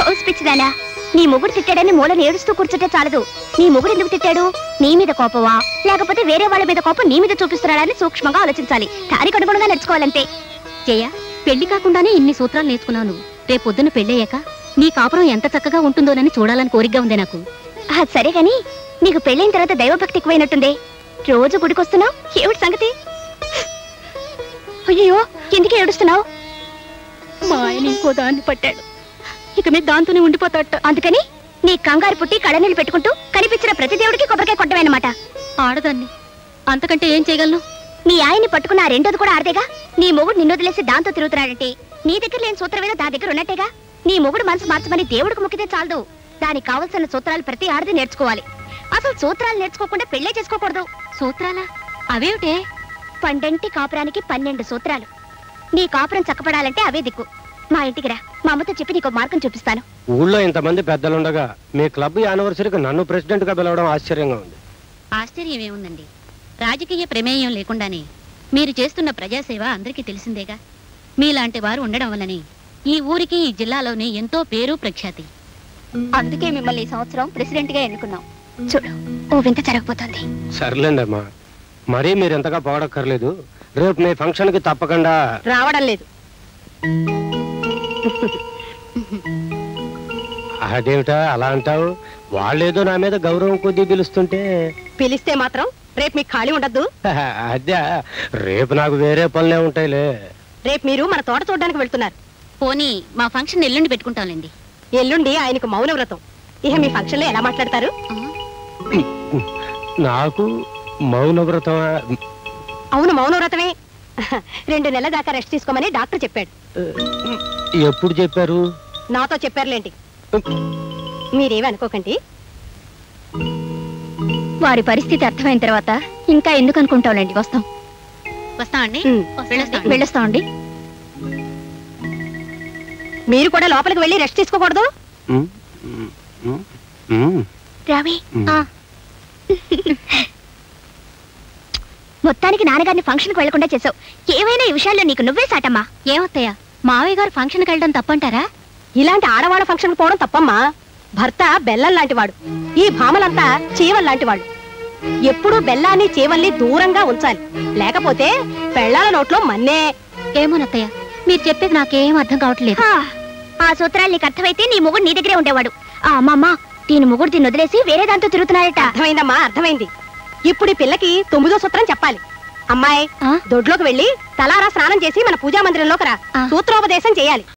House పిచ్చిదానా నీ మొగుడు తిట్టాడని మూలని ఏడుస్తూ కూర్చుంటే చాలదు నీ మొగుడు ఎందుకు తిట్టాడు నీ మీద కోపమా లేకపోతే వేరే వాళ్ళ మీద కోపం నీ మీద చూపిస్తున్నాడని సూక్ష్మంగా ఆలోచించాలి దానికి అనుగుణంగా నడుచుకోవాలంతే జయ పెళ్లి కాకుండానే ఇన్ని సూత్రాలు నేర్చుకున్నాను రేపొద్దున పెళ్ళయ్యాక నీ కాపురం ఎంత చక్కగా ఉంటుందోనని చూడాలని కోరికగా ఉంది నాకు ఆ, సరే గాని నీకు పెళ్ళైన తర్వాత దైవభక్తి ఎక్కువైనట్టుందే రోజు గుడికొస్తున్నావు ఏమిటి సంగతి అయ్యో ఎందుకు ఏడుస్తున్నావు మా ఆయన ఇంకో దాన్ని పట్టాడు ఇక మీద దాంతోనే ఉండిపోతాట అందుకని నీ కంగారు పుట్టి కళ్ళనీళ్ళు పెట్టుకుంటూ కనిపించిన ప్రతి దేవుడికి కొబ్బరికాయ కొట్టమేనమాట ఆడదాన్ని అంతకంటే ఏం చేయగలను నీ ఆయన్ని పట్టుకున్న ఆ రెండోది కూడా ఆడదేగా నీ మొగుడు నిన్ను వదిలేసి దాంతో తిరుగుతున్నాడంటే నీ దగ్గర లేని సూత్రం ఏదో దా దగ్గర ఉన్నట్టేగా నీ మొగుడు మనసు మార్చమని దేవుడికి మొక్కితే చాలదు దానికి కావలసిన సూత్రాలు ప్రతి ఆడది నేర్చుకోవాలి అసలు సూత్రాలు నేర్చుకోకుండా పెళ్ళే చేసుకోకూడదు సూత్రాలా అవేమిటే పండంటి కాపురానికి పన్నెండు సూత్రాలు నీ కాపురం చక్కపడాలంటే అవే దిక్కు మా ఇంటికి రా మా అమ్మతో చెప్పి నీకు మార్గం చూపిస్తాను ఊళ్ళో ఇంతమంది పెద్దలుండగా మీ క్లబ్ యానివర్సరీకి నన్ను ప్రెసిడెంట్ గా పిలవడం ఆశ్చర్యంగా ఉంది ఆశ్చర్యం ఏముందండి రాజకీయ ప్రమేయం లేకుండానే మీరు చేస్తున్న ప్రజాసేవ అందరికీ తెలిసిందేగా మీలాంటి వారు ఉండడం వల్లనే ఈ ఊరికి ఈ జిల్లాలోనే ఎంతో పేరు ప్రఖ్యాతి అందుకే మిమ్మల్ని ఈ సంవత్సరం ప్రెసిడెంట్ గా ఎన్నుకున్నాం చూడు ఓ వింత జరగబోతోంది సర్లేండి అమ్మా మరీ మీరు ఎంతగా పోవడక్కర్లేదు రేపు మీ ఫంక్షన్ కి తప్పకుండా రావడం లేదు అదేమిటా అలా అంటావు వాళ్ళేదో నా మీద గౌరవం కొద్దీ పిలుస్తుంటే పిలిస్తే మాత్రం రేపు మీకు ఖాళీ ఉండద్దు అదే రేపు నాకు వేరే పనులే ఉంటాయిలే రేపు మీరు మన తోట చూడడానికి వెళ్తున్నారు పోనీ మా ఫంక్షన్ ఎల్లుండి పెట్టుకుంటాంలేండి ఎల్లుండి ఆయనకు మౌన వ్రతం ఇక మీ ఫంక్షన్ లో ఎలా మాట్లాడతారు నాకు మౌన వ్రతం అవును మౌన వ్రతమే రెండు నెలల దాకా రెస్ట్ తీసుకోమని డాక్టర్ చెప్పాడు ఎప్పుడు చెప్పారు నాతో చెప్పారులేంటి మీరేమి అనుకోకండి వారి పరిస్థితి అర్థమైన తర్వాత ఇంకా ఎందుకు అనుకుంటావులేండి వస్తాం వస్తామండి ఉమ్. వెళ్ళొస్తామండి. వెళ్ళొస్తామండి మీరు కూడా లోపలికి వెళ్ళి రెస్ట్ తీసుకోకూడదు ఉమ్, ఉమ్, ఉమ్, ఉమ్, రావి ఉమ్. ఆ. మొత్తానికి నాన్నగారిని ఫంక్షన్ కు వెళ్లకుండా చేసావు ఏవైనా ఈ విషయాల్లో నీకు నువ్వే సాటమ్మా ఏమత్తయ్య మావయ్య గారు ఫంక్షన్కి వెళ్ళడం తప్పంటారా ఇలాంటి ఆడవాళ్ళ ఫంక్షన్ పోవడం తప్పమ్మా భర్త బెల్లం లాంటివాడు ఈ భామలంతా చీవల్ లాంటివాడు ఎప్పుడూ బెల్లాన్ని చీవల్ని దూరంగా ఉంచాలి లేకపోతే పెళ్ళాల నోట్లో మన్నే ఏమోనత్తయ్య మీరు చెప్పేది నాకేం అర్థం కావట్లేదు హా, ఆ సూత్రాలు నీకు అర్థమైతే నీ మొగుడు నీ దగ్గరే ఉండేవాడు ఆ అమ్మమ్మ దీని మొగుడు దీన్ని వదిలేసి వేరే దాంతో తిరుగుతున్నాడట అర్థమైందమ్మా అర్థమైంది ఇప్పుడు ఈ పిల్లకి తొమ్మిదో సూత్రం చెప్పాలి అమ్మాయి ఆ? దొడ్లోకి వెళ్ళి తలారా స్నానం చేసి మన పూజా మందిరంలోకి రా ఆ. సూత్రోపదేశం చేయాలి